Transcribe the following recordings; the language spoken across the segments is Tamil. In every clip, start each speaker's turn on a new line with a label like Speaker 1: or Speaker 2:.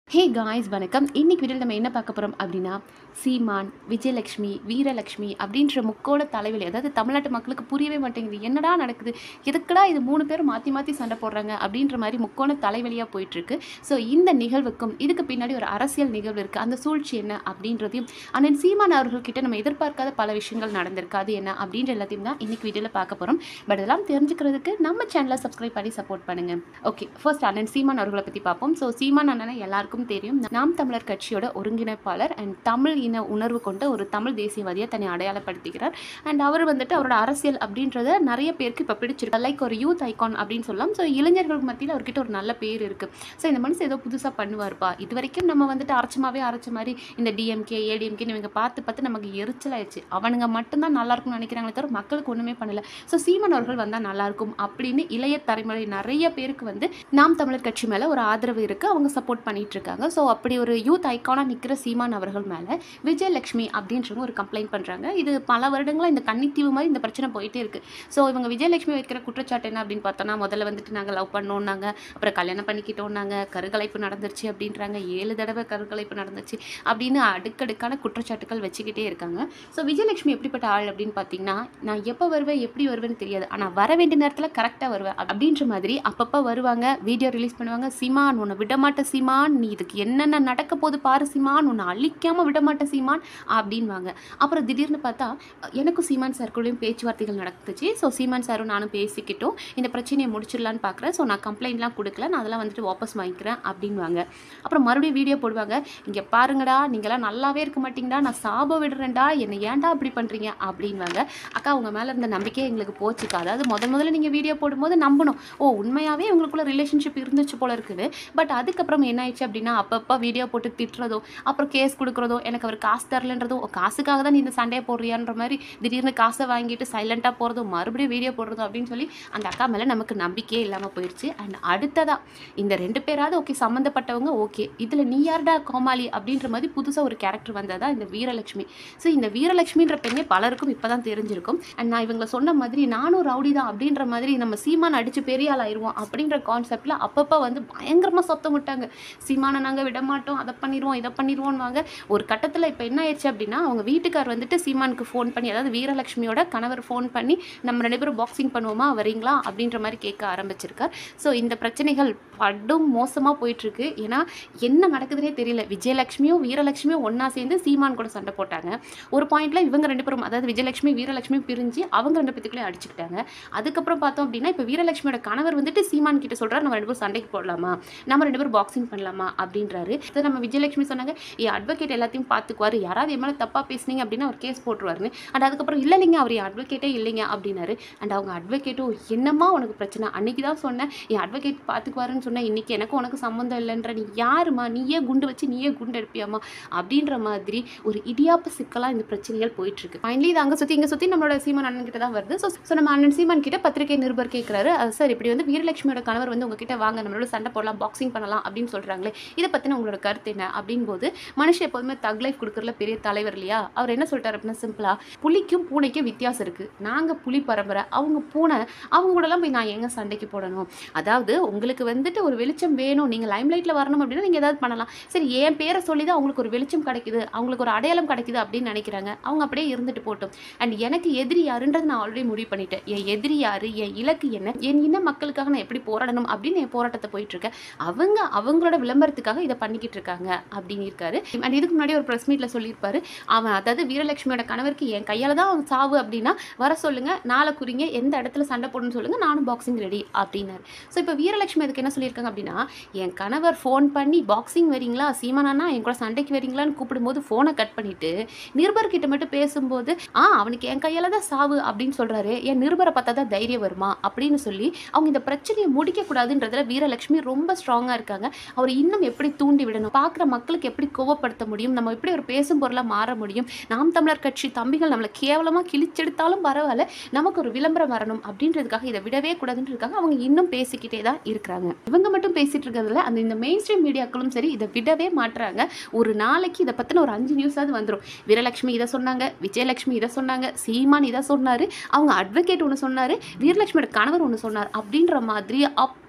Speaker 1: ஹே காய்ஸ் வணக்கம் இன்னைக்கு வீடியோவில் நம்ம என்ன பார்க்க போகிறோம் அப்படின்னா சீமான் விஜயலட்சுமி வீரலட்சுமி அப்படின்ற முக்கோண தலைவலி அதாவது தமிழ்நாட்டு மக்களுக்கு புரியவே மாட்டேங்குது என்னடா நடக்குது எதுக்குடா இது மூணு பேரும் மாற்றி மாற்றி சண்டை போடுறாங்க அப்படின்ற மாதிரி முக்கோண தலைவலியாக போயிட்டுருக்கு ஸோ இந்த நிகழ்வுக்கும் இதுக்கு பின்னாடி ஒரு அரசியல் நிகழ்வு இருக்குது அந்த சூழ்ச்சி என்ன அப்படின்றதையும் அண்ணன் சீமான் அவர்கள்கிட்ட நம்ம எதிர்பார்க்காத பல விஷயங்கள் நடந்திருக்கு அது என்ன அப்படின்ற எல்லாத்தையும் தான் இன்னைக்கு வீடியோவில் பார்க்க போகிறோம் பட் இதெல்லாம் தெரிஞ்சுக்கிறதுக்கு நம்ம சேனலை சப்ஸ்கிரைப் பண்ணி சப்போர்ட் பண்ணுங்கள் ஓகே ஃபர்ஸ்ட் அண்ணன் சீமான் அவர்களை பற்றி பார்ப்போம் ஸோ சீமான் அண்ணனை எல்லாருக்கும் தெரியும் நாம் தமிழர் கட்சியோட ஒருங்கிணைப்பாளர் அண்ட் தமிழ் இன உணர்வு கொண்ட ஒரு தமிழ் தேசியவாதியை தன்னை அடையாளப்படுத்திக்கிறார் அண்ட் அவர் வந்துட்டு அவரோட அரசியல் அப்படின்றத நிறைய பேருக்கு இப்போ பிடிச்சிருக்கு லைக் ஒரு யூத் ஐகான் அப்படின்னு சொல்லலாம் ஸோ இளைஞர்களுக்கு மத்தியில் அவர்கிட்ட ஒரு நல்ல பேர் இருக்குது ஸோ இந்த மனுஷன் ஏதோ புதுசாக பண்ணுவார்ப்பா இது வரைக்கும் நம்ம வந்துட்டு அரைச்சமாவே அரைச்ச மாதிரி இந்த டிஎம்கே ஏடிஎம்கேன்னு இவங்க பார்த்து பார்த்து நமக்கு எரிச்சலாயிடுச்சு அவனுங்க மட்டும்தான் நல்லா இருக்கும்னு நினைக்கிறாங்களே தவிர மக்களுக்கு ஒன்றுமே பண்ணல ஸோ சீமான் அவர்கள் வந்தால் நல்லா இருக்கும் அப்படின்னு இளைய தலைமுறை நிறைய பேருக்கு வந்து நாம் தமிழர் கட்சி மேலே ஒரு ஆதரவு இருக்குது அவங்க சப்போர்ட் பண்ணிட்டு இருக்காங்க ஸோ அப்படி ஒரு யூத் ஐக்கானாக நிற்கிற சீமான் அவர்கள் மேலே விஜயலட்சுமி அப்படின்றவங்க ஒரு கம்ப்ளைண்ட் பண்ணுறாங்க இது பல வருடங்களாக இந்த கன்னித்தீவு மாதிரி இந்த பிரச்சனை போயிட்டே இருக்குது ஸோ இவங்க விஜயலட்சுமி வைக்கிற குற்றச்சாட்டு என்ன அப்படின்னு பார்த்தோன்னா முதல்ல வந்துட்டு நாங்கள் லவ் பண்ணோன்னாங்க அப்புறம் கல்யாணம் பண்ணிக்கிட்டோன்னாங்க கருகலைப்பு நடந்துருச்சு அப்படின்றாங்க ஏழு தடவை கருகலைப்பு நடந்துச்சு அப்படின்னு அடுக்கடுக்கான குற்றச்சாட்டுகள் வச்சுக்கிட்டே இருக்காங்க ஸோ விஜயலட்சுமி எப்படிப்பட்ட ஆள் அப்படின்னு பார்த்தீங்கன்னா நான் எப்போ வருவேன் எப்படி வருவேன்னு தெரியாது ஆனால் வர வேண்டிய நேரத்தில் கரெக்டாக வருவேன் அப்படின்ற மாதிரி அப்பப்போ வருவாங்க வீடியோ ரிலீஸ் பண்ணுவாங்க சீமான் உன்னை விடமாட்ட சீமான் நீ இதுக்கு என்னென்ன நடக்க போது பாரு சீமான் உன்னை அழிக்காமல் விடமாட்ட சீமான் அப்படின்வாங்க அப்புறம் திடீர்னு பார்த்தா எனக்கும் சீமான் சாருக்குள்ளேயும் பேச்சுவார்த்தைகள் நடந்துச்சு ஸோ சீமான் சாரும் நானும் பேசிக்கிட்டோம் இந்த பிரச்சனையை முடிச்சிடலான்னு பார்க்குறேன் ஸோ நான் கம்ப்ளைண்ட்லாம் கொடுக்கல நான் அதெல்லாம் வந்துட்டு வாபஸ் வாங்கிக்கிறேன் அப்படின்வாங்க அப்புறம் மறுபடியும் வீடியோ போடுவாங்க இங்கே பாருங்கடா நீங்களாம் நல்லாவே இருக்க மாட்டீங்கடா நான் சாபம் விடுறேன்டா என்னை ஏன்டா அப்படி பண்ணுறீங்க அப்படின்வாங்க அக்கா உங்கள் மேலே இருந்த நம்பிக்கையே எங்களுக்கு போச்சுக்கா அதாவது முதல் முதல்ல நீங்கள் வீடியோ போடும்போது நம்பணும் ஓ உண்மையாகவே உங்களுக்குள்ள ரிலேஷன்ஷிப் இருந்துச்சு போல இருக்குது பட் அதுக்கப்புறம் என்ன ஆயிடுச்சு அப்படின்னா அப்பப்போ வீடியோ போட்டு திட்டுறதோ அப்புறம் கேஸ் கொடுக்குறதோ எனக்கு அவர் காசு தரலன்றதோ "ஓ, காசுக்காக தான் நீ இந்த சண்டையை போடுறியான்ற மாதிரி திடீர்னு காசை வாங்கிட்டு சைலண்ட்டாக போகிறதோ மறுபடியும் வீடியோ போடுறதோ அப்படின்னு சொல்லி அந்த அக்கா மேலே நமக்கு நம்பிக்கையே இல்லாமல் போயிடுச்சு அண்ட் அடுத்ததா இந்த ரெண்டு பேராவது ஓகே சம்மந்தப்பட்டவங்க ஓகே இதில் நீ யாருடா கோமாளி அப்படின்ற மாதிரி புதுசாக ஒரு கேரக்டர் வந்ததா இந்த வீரலட்சுமி ஸோ இந்த வீரலட்சுமின்ற பெண்ணே பலருக்கும் இப்போ தான் தெரிஞ்சிருக்கும் அண்ட் நான் இவங்களை சொன்ன மாதிரி நானும் ரவுடி தான் அப்படின்ற மாதிரி நம்ம சீமான் அடித்து பெரிய ஆள் ஆயிடுவோம் அப்படின்ற கான்செப்டில் அப்பப்போ வந்து பயங்கரமாக சத்தம் விட்டாங்க சீமானை நாங்கள் விட மாட்டோம் அதை பண்ணிடுவோம் இதை பண்ணிடுவோம்வாங்க ஒரு கட்டத்தில் இப்போ என்ன ஆயிடுச்சு அப்படின்னா அவங்க வீட்டுக்கார் வந்துட்டு சீமானுக்கு ஃபோன் பண்ணி அதாவது வீரலட்சுமியோட கணவர் ஃபோன் பண்ணி நம்ம ரெண்டு பேரும் பாக்ஸிங் பண்ணுவோமா வரீங்களா அப்படின்ற மாதிரி கேட்க ஆரம்பிச்சிருக்கார் ஸோ இந்த பிரச்சனைகள் படும் மோசமாக போயிட்டுருக்கு ஏன்னா என்ன நடக்குதுன்னே தெரியல விஜயலட்சுமியும் வீரலட்சுமியும் ஒன்றா சேர்ந்து சீமான் கூட சண்டை போட்டாங்க ஒரு பாயிண்ட்ல இவங்க ரெண்டு பேரும் அதாவது விஜயலட்சுமி வீரலட்சுமி பிரிஞ்சு அவங்க ரெண்டு பேத்துக்குள்ளே அடிச்சுக்கிட்டாங்க அதுக்கப்புறம் பார்த்தோம் அப்படின்னா இப்போ வீரலட்சுமியோட கணவர் வந்துட்டு சீமான் கிட்ட சொல்றாரு நம்ம ரெண்டு பேரும் சண்டைக்கு போடலாமா நம்ம ரெண்டு பேரும் பாக்ஸிங் பண்ணலாமா அப்படின்றாரு இதை நம்ம விஜயலட்சுமி சொன்னாங்க என் அட்வொகேட் எல்லாத்தையும் பார்த்துக்குவாரு யாராவது என் மேலே தப்பாக பேசுனீங்க அப்படின்னா அவர் கேஸ் போட்டுருவாருன்னு அண்ட் அதுக்கப்புறம் இல்லை இல்லைங்க அவர் என் அட்வொகேட்டே இல்லைங்க அப்படின்னாரு அண்ட் அவங்க அட்வொகேட்டும் என்னம்மா உனக்கு பிரச்சனை அன்னைக்கு தான் சொன்னேன் என் அட்வொகேட் பார்த்துக்குவாருன்னு சொன்னேன் இன்னைக்கு எனக்கு உனக்கு சம்மந்தம் இல்லைன்ற நீ யாருமா நீயே குண்டு வச்சு நீயே குண்டு எடுப்பியாமா அப்படின்ற மாதிரி ஒரு இடியாப்ப சிக்கலாக இந்த பிரச்சனைகள் போயிட்டு இருக்கு ஃபைனலி இது அங்கே சுற்றி இங்கே சுற்றி நம்மளோட சீமான் அண்ணன் கிட்ட தான் வருது ஸோ ஸோ நம்ம அண்ணன் சீமான் கிட்ட பத்திரிகை நிருபர் கேட்குறாரு சார் இப்படி வந்து வீரலட்சுமியோட கணவர் வந்து உங்ககிட்ட வாங்க நம்மளோட சண்டை போடலாம் பாக்ஸிங் பண்ணலாம் அப்படின்னு சொல்கிறாங்களே இதை பற்றின உங்களோட கருத்து என்ன அப்படின் போது மனுஷன் எப்போதுமே தக் லைஃப் கொடுக்குறதுல பெரிய தலைவர் இல்லையா அவர் என்ன சொல்லிட்டாரு அப்படின்னா சிம்பிளா புலிக்கும் பூனைக்கும் வித்தியாசம் இருக்கு நாங்கள் புலி பரம்பரை அவங்க பூனை அவங்க கூடலாம் போய் நான் எங்க சண்டைக்கு போடணும் அதாவது உங்களுக்கு வந்துட்டு ஒரு வெளிச்சம் வேணும் நீங்கள் லைம் லைட்டில் வரணும் அப்படின்னா நீங்கள் ஏதாவது பண்ணலாம் சரி என் பேரை சொல்லி தான் அவங்களுக்கு ஒரு வெளிச்சம் கிடைக்குது அவங்களுக்கு ஒரு அடையாளம் கிடைக்குது அப்படின்னு நினைக்கிறாங்க அவங்க அப்படியே இருந்துட்டு போட்டோம் அண்ட் எனக்கு எதிரி யாருன்றது நான் ஆல்ரெடி முடிவு பண்ணிட்டேன் என் எதிரி யாரு என் இலக்கு என்ன என் இன மக்களுக்காக நான் எப்படி போராடணும் அப்படின்னு என் போராட்டத்தை போயிட்டு இருக்கேன் அவங்க அவங்களோட விளம்பரத்துக்காக இதை பண்ணிக்கிட்டு இருக்காங்க அப்படின்னு இருக்காரு அண்ட் இதுக்கு முன்னாடி ஒரு ப்ரெஸ் மீட்ல சொல்லியிருப்பாரு அவன் அதாவது வீரலட்சுமியோட கணவருக்கு என் கையால தான் அவன் சாவு அப்படின்னா வர சொல்லுங்க நாளை குறிங்க எந்த இடத்துல சண்டை போடணும்னு சொல்லுங்க நானும் பாக்ஸிங் ரெடி அப்படின்னாரு ஸோ இப்போ வீரலட்சுமி அதுக்கு என்ன சொல்லியிருக்காங்க அப்படின்னா என் கணவர் ஃபோன் பண்ணி பாக்ஸிங் வரீங்களா சீமானா என் கூட சண்டைக்கு வரீங்களான்னு கூப்பிடும்போது ஃபோனை கட் பண்ணிட்டு நிருபர் கிட்ட மட்டும் பேசும்போது ஆ அவனுக்கு என் கையால தான் சாவு அப்படின்னு சொல்றாரு என் நிருபரை பார்த்தா தான் தைரியம் வருமா அப்படின்னு சொல்லி அவங்க இந்த பிரச்சனையை முடிக்க கூடாதுன்றதுல வீரலட்சுமி ரொம்ப ஸ்ட்ராங்கா இருக்காங்க அவர் இன்னும் எப்படி தூண்டி விடணும் பார்க்குற மக்களுக்கு எப்படி கோவப்படுத்த முடியும் நம்ம எப்படி ஒரு பேசும் பொருளாக மாற முடியும் நாம் தமிழர் கட்சி தம்பிகள் நம்மளை கேவலமாக கிழிச்செடுத்தாலும் பரவாயில்ல நமக்கு ஒரு விளம்பரம் வரணும் அப்படின்றதுக்காக இதை விடவே கூடாதுன்றதுக்காக அவங்க இன்னும் பேசிக்கிட்டே தான் இருக்கிறாங்க இவங்க மட்டும் பேசிட்டு இருக்கிறதுல அந்த இந்த மெயின் ஸ்ட்ரீம் மீடியாக்களும் சரி இதை விடவே மாட்டுறாங்க ஒரு நாளைக்கு இதை பற்றின ஒரு அஞ்சு நியூஸாவது வந்துடும் வீரலட்சுமி இதை சொன்னாங்க விஜயலட்சுமி இதை சொன்னாங்க சீமான் இதை சொன்னார் அவங்க அட்வொகேட் ஒன்று சொன்னார் வீரலட்சுமியோட கணவர் ஒன்று சொன்னார் அப்படின்ற மாதிரி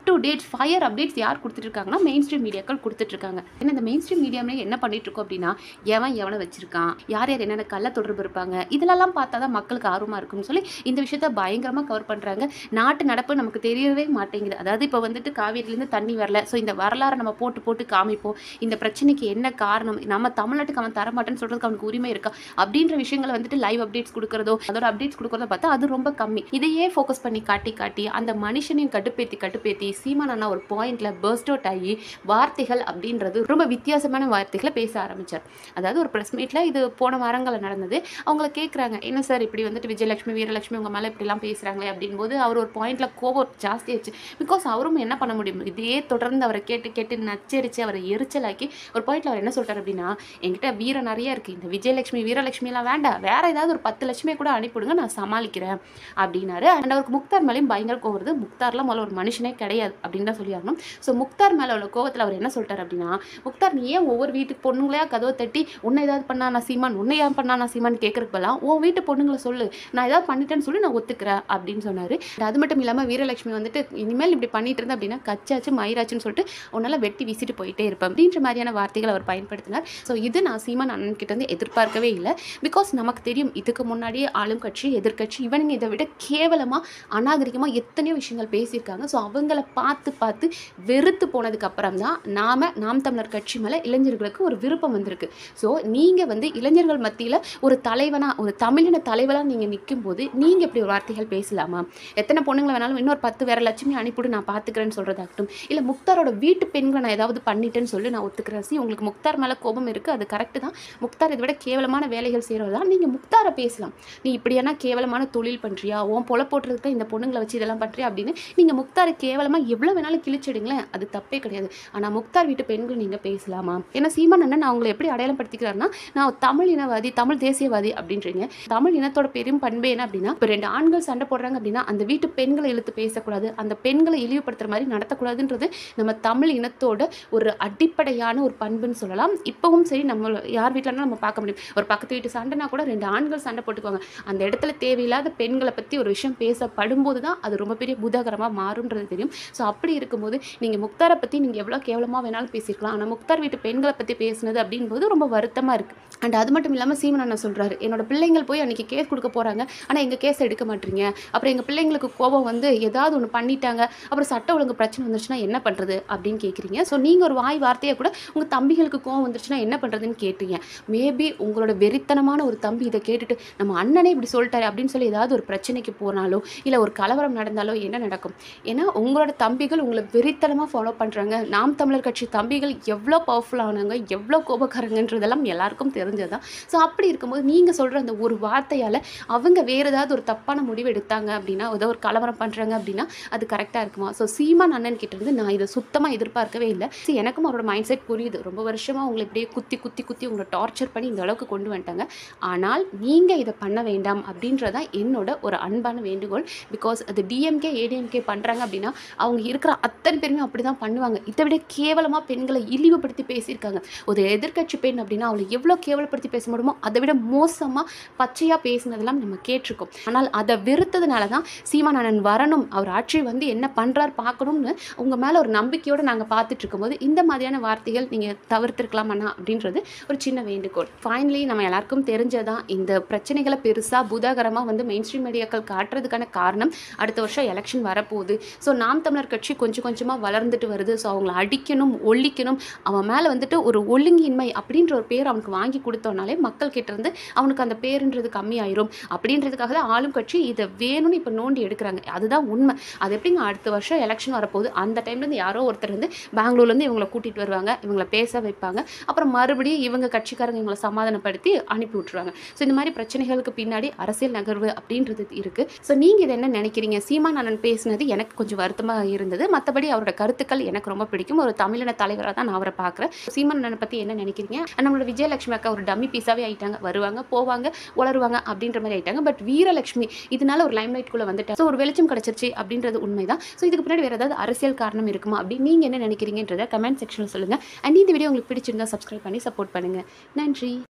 Speaker 1: டு டேட் ஃபயர் அப்டேட்ஸ் யார் கொடுத்துட்டு இருக்காங்கன்னா மெயின் ஸ்ட்ரீம் மீடியாக்கள் கொடுத்துட்டு இருக்காங்க ஏன்னா இந்த மெயின் ஸ்ட்ரீம் மீடியாமே என்ன பண்ணிட்டு இருக்கோம் அப்படின்னா எவன் எவனை வச்சிருக்கான் யார் யார் என்னென்ன கள்ள தொடர்பு இருப்பாங்க இதெல்லாம் பார்த்தா தான் மக்களுக்கு ஆர்வமாக இருக்கும்னு சொல்லி இந்த விஷயத்த பயங்கரமாக கவர் பண்ணுறாங்க நாட்டு நடப்பு நமக்கு தெரியவே மாட்டேங்குது அதாவது இப்போ வந்துட்டு காவேரியிலேருந்து தண்ணி வரல ஸோ இந்த வரலாறை நம்ம போட்டு போட்டு காமிப்போம் இந்த பிரச்சனைக்கு என்ன காரணம் நம்ம தமிழ்நாட்டுக்கு அவன் தரமாட்டேன்னு சொல்கிறதுக்கு அவனுக்கு உரிமை இருக்கா அப்படின்ற விஷயங்களை வந்துட்டு லைவ் அப்டேட்ஸ் கொடுக்குறதோ அதோட அப்டேட்ஸ் கொடுக்குறதோ பார்த்தா அது ரொம்ப கம்மி இதையே ஃபோக்கஸ் பண்ணி காட்டி காட்டி அந்த மனுஷனையும் கட்டுப்பேத்தி கட்டுப்பேத்தி சீமான் அண்ணா ஒரு பாயிண்ட்ல பர்ஸ்ட் அவுட் ஆகி வார்த்தைகள் அப்படின்றது ரொம்ப வித்தியாசமான வார்த்தைகளை பேச ஆரம்பிச்சார் அதாவது ஒரு ப்ரெஸ் மீட்டில் இது போன வாரங்களில் நடந்தது அவங்கள கேட்குறாங்க என்ன சார் இப்படி வந்துட்டு விஜயலட்சுமி வீரலட்சுமி உங்கள் மேலே இப்படிலாம் பேசுகிறாங்களே அப்படின்போது அவர் ஒரு பாயிண்ட்ல கோபம் ஜாஸ்தியாச்சு பிகாஸ் அவரும் என்ன பண்ண முடியும் இதே தொடர்ந்து அவரை கேட்டு கேட்டு நச்சரித்து அவரை எரிச்சலாக்கி ஒரு பாயிண்ட்ல அவர் என்ன சொல்றாரு அப்படின்னா என்கிட்ட வீரம் நிறைய இருக்குது இந்த விஜயலட்சுமி வீரலட்சுமிலாம் வேண்டாம் வேற ஏதாவது ஒரு பத்து லட்சுமியை கூட அனுப்பிவிடுங்க நான் சமாளிக்கிறேன் அப்படின்னாரு அண்ட் அவருக்கு முக்தார் மேலேயும் பயங்கர கோவம் வருது முக்தார்லாம் முதல்ல ஒரு மனுஷனே கிடையாது அப்படின்னு தான் சொல்லி ஆகணும் ஸோ முக்தார் மேலே உள்ள கோவத்தில் அவர் என்ன சொல்லிட்டார் அப்படின்னா முக்தார் நீ ஏன் ஒவ்வொரு வீட்டுக்கு பொண்ணுங்களையா கதவை தட்டி உன்னை ஏதாவது பண்ணா நான் சீமான் உன்னை ஏன் பண்ணா நான் சீமான் கேட்கறதுக்கு பதிலா உன் வீட்டு பொண்ணுங்களை சொல்லு நான் ஏதாவது பண்ணிட்டேன்னு சொல்லி நான் ஒத்துக்கிறேன் அப்படின்னு சொன்னார் அது மட்டும் இல்லாமல் வீரலட்சுமி வந்துட்டு இனிமேல் இப்படி பண்ணிட்டு இருந்தா அப்படின்னா கச்சாச்சு மயிராச்சுன்னு சொல்லிட்டு உன்னால் வெட்டி வீசிட்டு போயிட்டே இருப்பேன் அப்படின்ற மாதிரியான வார்த்தைகள் அவர் பயன்படுத்தினார் ஸோ இது நான் சீமான் அண்ணன் கிட்ட இருந்து எதிர்பார்க்கவே இல்லை பிகாஸ் நமக்கு தெரியும் இதுக்கு முன்னாடியே ஆளும் கட்சி எதிர்க்கட்சி இவனுங்க இதை விட கேவலமாக அநாகரிகமாக எத்தனையோ விஷயங்கள் பேசியிருக்காங்க ஸோ அவங்கள பார்த்து பார்த்து வெறுத்து போனதுக்கு அப்புறம் தான் நாம நாம் தமிழர் கட்சி மேலே இளைஞர்களுக்கு ஒரு விருப்பம் வந்திருக்கு ஸோ நீங்கள் வந்து இளைஞர்கள் மத்தியில் ஒரு தலைவனாக ஒரு தமிழின தலைவனாக நீங்கள் நிற்கும் போது நீங்கள் இப்படி ஒரு வார்த்தைகள் பேசலாமா எத்தனை பொண்ணுங்களை வேணாலும் இன்னொரு பத்து வேற லட்சுமி அனுப்பிவிடு நான் பார்த்துக்கிறேன்னு சொல்கிறதாகட்டும் இல்லை முக்தாரோட வீட்டு பெண்களை நான் ஏதாவது பண்ணிட்டேன்னு சொல்லி நான் ஒத்துக்கிறேன் சி உங்களுக்கு முக்தார் மேலே கோபம் இருக்குது அது கரெக்டு தான் முக்தார் இதை விட கேவலமான வேலைகள் செய்கிறது தான் நீங்கள் முக்தாரை பேசலாம் நீ இப்படியானா கேவலமான தொழில் பண்ணுறியா உன் பொல போட்டுறதுக்கு இந்த பொண்ணுங்களை வச்சு இதெல்லாம் பண்ணுறியா அப்படின்னு நீங்கள் முக்தாரை கேவலமாக எவ்வளோ வேணாலும் கிழிச்சிடுங்களேன் அது தப்பே கிடையாது ஆனால் முக்தார் வீட்டு பெண்கள் நீங்கள் பேசலாமா ஏன்னா சீமான் அண்ணன் நான் உங்களை எப்படி அடையாளம் படுத்திக்கிறாருன்னா நான் தமிழ் இனவாதி தமிழ் தேசியவாதி அப்படின்றீங்க தமிழ் இனத்தோட பெரும் பண்பு என்ன அப்படின்னா இப்போ ரெண்டு ஆண்கள் சண்டை போடுறாங்க அப்படின்னா அந்த வீட்டு பெண்களை இழுத்து பேசக்கூடாது அந்த பெண்களை இழிவுபடுத்துற மாதிரி நடத்தக்கூடாதுன்றது நம்ம தமிழ் இனத்தோட ஒரு அடிப்படையான ஒரு பண்புன்னு சொல்லலாம் இப்போவும் சரி நம்ம யார் வீட்டிலனா நம்ம பார்க்க முடியும் ஒரு பக்கத்து வீட்டு சண்டைனா கூட ரெண்டு ஆண்கள் சண்டை போட்டுக்குவாங்க அந்த இடத்துல தேவையில்லாத பெண்களை பற்றி ஒரு விஷயம் பேசப்படும்போது தான் அது ரொம்ப பெரிய பூதாகரமாக மாறுன்றது தெரியும் ஸோ அப்படி இருக்கும்போது நீங்கள் முக்தாரை பற்றி நீங்கள் எவ்வளோ கேவலமாக வேணாலும் பேசியிருக்கலாம் ஆனால் முக்தார் வீட்டு பெண்களை பற்றி பேசுனது அப்படின்போது ரொம்ப வருத்தமாக இருக்குது அண்ட் அது மட்டும் இல்லாமல் சீமன் அண்ணன் சொல்கிறாரு என்னோட பிள்ளைங்கள் போய் அன்றைக்கி கேஸ் கொடுக்க போகிறாங்க ஆனால் எங்கள் கேஸ் எடுக்க மாட்டீங்க அப்புறம் எங்கள் பிள்ளைங்களுக்கு கோபம் வந்து ஏதாவது ஒன்று பண்ணிட்டாங்க அப்புறம் சட்ட ஒழுங்கு பிரச்சனை வந்துருச்சுன்னா என்ன பண்ணுறது அப்படின்னு கேட்குறீங்க ஸோ நீங்கள் ஒரு வாய் வார்த்தையை கூட உங்கள் தம்பிகளுக்கு கோவம் வந்துருச்சுன்னா என்ன பண்ணுறதுன்னு கேட்டீங்க மேபி உங்களோட வெறித்தனமான ஒரு தம்பி இதை கேட்டுட்டு நம்ம அண்ணனே இப்படி சொல்லிட்டாரு அப்படின்னு சொல்லி ஏதாவது ஒரு பிரச்சனைக்கு போனாலோ இல்லை ஒரு கலவரம் நடந்தாலோ என்ன நடக்கும் ஏன்னா உங்களோட தம்பிகள் உங்களை வெறித்தனமாக ஃபாலோ பண்ணுறாங்க நாம் தமிழர் கட்சி தம்பிகள் எவ்வளோ பவர்ஃபுல்லானவங்க எவ்வளோ கோபக்காரங்கன்றதெல்லாம் எல்லாருக்கும் தெரிஞ்சது தான் ஸோ அப்படி இருக்கும்போது நீங்கள் சொல்கிற அந்த ஒரு வார்த்தையால் அவங்க வேறு ஏதாவது ஒரு தப்பான முடிவு எடுத்தாங்க அப்படின்னா ஏதோ ஒரு கலவரம் பண்ணுறாங்க அப்படின்னா அது கரெக்டாக இருக்குமா ஸோ சீமான் அண்ணன் கிட்ட இருந்து நான் இதை சுத்தமாக எதிர்பார்க்கவே இல்லை ஸோ எனக்கும் அவரோட மைண்ட் செட் புரியுது ரொம்ப வருஷமாக உங்களை இப்படியே குத்தி குத்தி குத்தி உங்களை டார்ச்சர் பண்ணி இந்த அளவுக்கு கொண்டு வந்துட்டாங்க ஆனால் நீங்கள் இதை பண்ண வேண்டாம் அப்படின்றதான் என்னோட ஒரு அன்பான வேண்டுகோள் பிகாஸ் அது டிஎம்கே ஏடிஎம்கே பண்ணுறாங்க அப்படின்னா அவங்க இருக்கிற அத்தனை பேருமே அப்படி தான் பண்ணுவாங்க இதை விட கேவலமாக பெண்களை இழிவுபடுத்தி பேசியிருக்காங்க ஒரு எதிர்க்கட்சி பெண் அப்படின்னா அவளை எவ்வளோ கேவலப்படுத்தி பேச முடியுமோ அதை விட மோசமாக பச்சையாக பேசினதெல்லாம் நம்ம கேட்டிருக்கோம் ஆனால் அதை வெறுத்ததுனால தான் சீமானந்தன் வரணும் அவர் ஆட்சி வந்து என்ன பண்ணுறார் பார்க்கணும்னு உங்கள் மேலே ஒரு நம்பிக்கையோடு நாங்கள் பார்த்துட்டு இருக்கும்போது இந்த மாதிரியான வார்த்தைகள் நீங்கள் தவிர்த்திருக்கலாமண்ணா அப்படின்றது ஒரு சின்ன வேண்டுகோள் ஃபைனலி நம்ம எல்லாருக்கும் தெரிஞ்சதான் இந்த பிரச்சனைகளை பெருசாக பூதாகரமாக வந்து மெயின் ஸ்ட்ரீம் மீடியாக்கள் காட்டுறதுக்கான காரணம் அடுத்த வருஷம் எலெக்ஷன் வரப்போகுது ஸோ நாம் தமிழர் கட்சி கொஞ்சம் கொஞ்சமாக வளர்ந்துட்டு வருது ஸோ அவங்கள அடிக்கணும் ஒழிக்கணும் அவன் மேலே வந்துட்டு ஒரு ஒழுங்கின்மை அப்படின்ற ஒரு பேர் அவனுக்கு வாங்கி கொடுத்தோனாலே மக்கள் கிட்ட இருந்து அவனுக்கு அந்த பேருன்றது கம்மியாயிரும் அப்படின்றதுக்காக தான் ஆளும் கட்சி இதை வேணும்னு இப்போ நோண்டி எடுக்கிறாங்க அதுதான் உண்மை அது எப்படிங்க அடுத்த வருஷம் எலெக்ஷன் வரப்போகுது அந்த டைம்லேருந்து யாரோ ஒருத்தர் வந்து பெங்களூர்லேருந்து இவங்களை கூட்டிகிட்டு வருவாங்க இவங்களை பேச வைப்பாங்க அப்புறம் மறுபடியும் இவங்க கட்சிக்காரங்க இவங்களை சமாதானப்படுத்தி அனுப்பி விட்ருவாங்க ஸோ இந்த மாதிரி பிரச்சனைகளுக்கு பின்னாடி அரசியல் நகர்வு அப்படின்றது இருக்குது ஸோ நீங்கள் இதை என்ன நினைக்கிறீங்க சீமான் அண்ணன் பேசினது எனக்கு கொஞ்சம் வருத்தமாக இருந்தது மற்றபடி அவரோட கருத்துக்கள் எனக்கு ரொம்ப பிடிக்கும் ஒரு தமிழின தலைவராக தான் நான் அவரை பார்க்குறேன் சீமான் அண்ணனை பற்றி என்ன நினைக்கிறீங்க நம்மளோட விஜயலட்சுமி அக்கா ஒரு டம்மி பீஸாவே ஆயிட்டாங்க வருவாங்க போவாங்க உளருவாங்க அப்படின்ற மாதிரி ஆயிட்டாங்க பட் வீரலட்சுமி இதனால ஒரு லைம் லைட்குள்ளே வந்துட்டாங்க ஸோ ஒரு வெளிச்சம் கிடச்சிருச்சு அப்படின்றது உண்மைதான் ஸோ இதுக்கு பின்னாடி வேறு ஏதாவது அரசியல் காரணம் இருக்குமா அப்படின்னு நீங்கள் என்ன நினைக்கிறீங்கன்றதை கமெண்ட் செக்ஷனில் சொல்லுங்கள் அண்ட் இந்த வீடியோ உங்களுக்கு பிடிச்சிருந்தா சப்ஸ்கிரைப் பண்ணி சப்போர்ட் பண்ணுங்கள் நன்றி